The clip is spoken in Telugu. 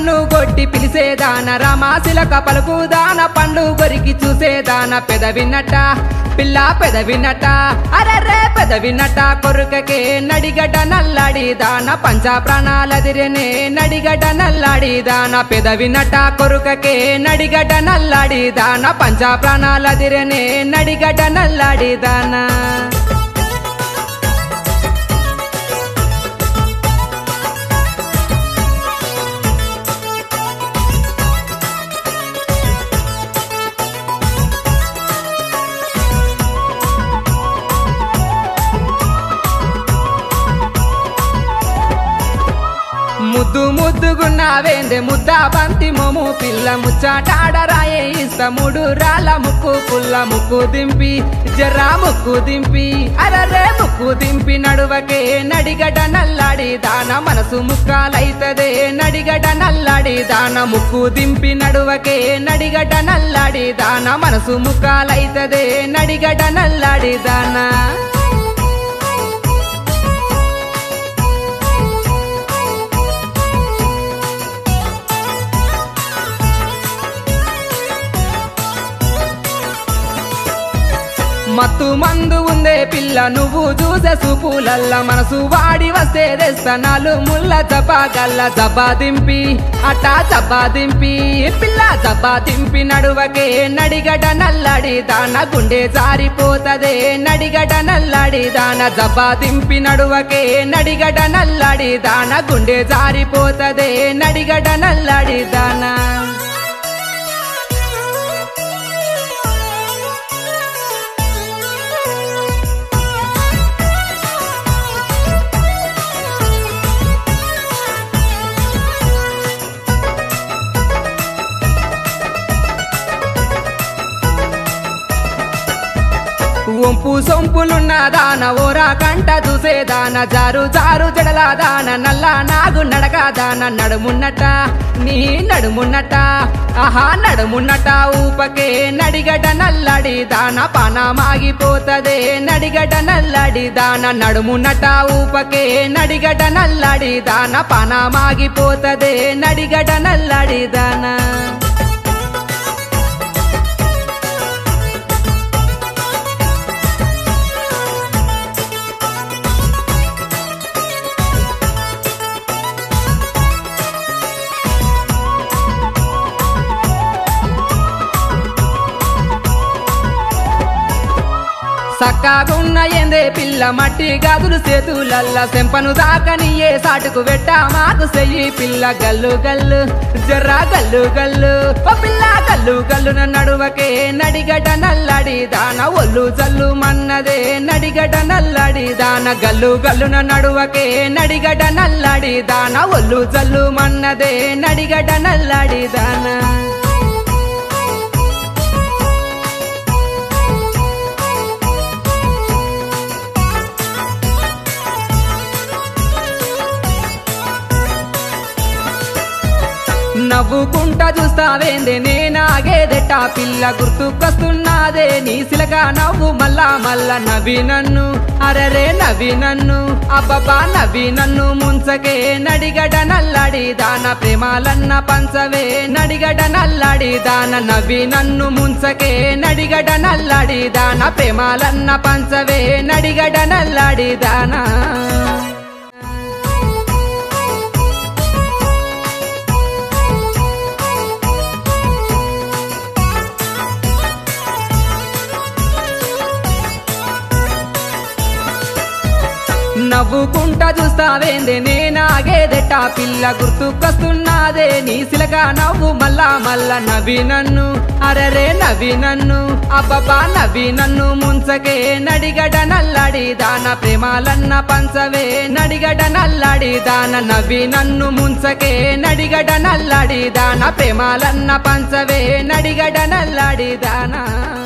కన్ను కొట్టి పిలిసేదాన రామాశిలక పలుకుదాన పండ్లు కొరికి చూసేదాన పెదవినట పిల్ల పెదవినట అరెరే పెదవినట కొరుకకే నడిగడ్డ నల్లాడిదాన పంచ ప్రాణాలదిరేనే నడిగడ్డ నల్లాడిదాన పెదవినట కొరుకకే నడిగడ్డ నల్లాడిదాన పంచ ప్రాణాలదిరేనే నడిగడ్డ నల్లాడిదానా ముద్దు ముద్దుగున్నావేందే ముద్దా బంతి మొము పిల్ల ముచ్చాటాడరాయే ఇస్తముడు రాళ్ళ ముక్కు పుల్ల ముక్కు దింపి జర్రా ముక్కు దింపి అరరే ముక్కు దింపి నడువకే నడిగడ నల్లాడి దాన మనసు ముక్కాలైతదే నడిగడ నల్లాడి దాన ముక్కు దింపి నడువకే నడిగడ నల్లాడి దాన మనసు ముక్కాలైతదే నడిగడ నల్లాడి దానా మత్తు మందు ఉందే పిల్ల నువ్వు చూసే సూపులల్ల మనసు వాడి వస్తే తెస్తనాలు ముల్ల జబా గల్ల జబా దింపి అట్టా జబా దింపి పిల్ల జబా దింపి నడువకే నడిగడ నల్లడి దాన గుండె జారిపోతదే నడిగడ నల్లడి దాన జబా దింపి నడువకే నడిగడ నల్లడి దాన గుండె జారిపోతదే నడిగడ నల్లడి దానా ఒంపు సొంపులున్న దాన ఓరా కంట చూసేదాన జారు జారు జడల దాన నల్ల నాగు నడక దాన నడుమున్నట నీ నడుమున్నట ఆహా నడుమున్నట ఊపకే నడిగడ నల్లడి దాన పాన మాగిపోతదే నడిగడ నల్లడి దాన నడుమున్నట ఊపకే నడిగడ నల్లడి దాన పాన మాగిపోతదే నడిగడ నల్లడి దానా సక్కాగున్న ఏందే పిల్ల మట్టి గాజులు చేతులల్ల సెంపను దాకని ఏ సాటుకు పెట్ట మాకు సెయ్యి పిల్ల గల్లు గల్లు జర్రా గల్లు గల్లు ఓ పిల్ల గల్లు గల్లు నడువకే నడిగడ నల్లడి దాన ఒళ్ళు జల్లు మన్నదే నడిగడ నల్లడి దాన గల్లు గల్లున నడువకే నడిగడ నల్లడి దాన ఒళ్ళు జల్లు మన్నదే నడిగడ నల్లడి దానా నవ్వుకుంటా చూస్తావేందే నేనాగేదెట్టా పిల్ల గుర్తుకొస్తున్నాదే నీ సిలక నవ్వు మళ్ళా మళ్ళా నవ్వి నన్ను అరరే నవ్వి నన్ను అబ్బబ్బా నవ్వి నన్ను ముంచకే నడిగడ నల్లడి దాన ప్రేమాలన్న పంచవే నడిగడ నల్లడి దాన నవ్వి నన్ను ముంచకే నడిగడ నల్లడి దాన ప్రేమాలన్న పంచవే నడిగడ నల్లడి దానా నవ్వుకుంటా చూస్తావేందే నేనాగేదెట్టా పిల్ల గుర్తుకొస్తున్నాదే నీ సిలక నవ్వు మళ్ళా మళ్ళా నవ్వి నన్ను అరరే నవ్వి నన్ను అబ్బబ్బా నవ్వి నన్ను ముంచకే నడిగడ నల్లడి దాన ప్రేమాలన్న పంచవే నడిగడ నల్లడి దాన నవ్వి నన్ను ముంచకే నడిగడ నల్లడి దాన ప్రేమాలన్న పంచవే నడిగడ నల్లడి దానా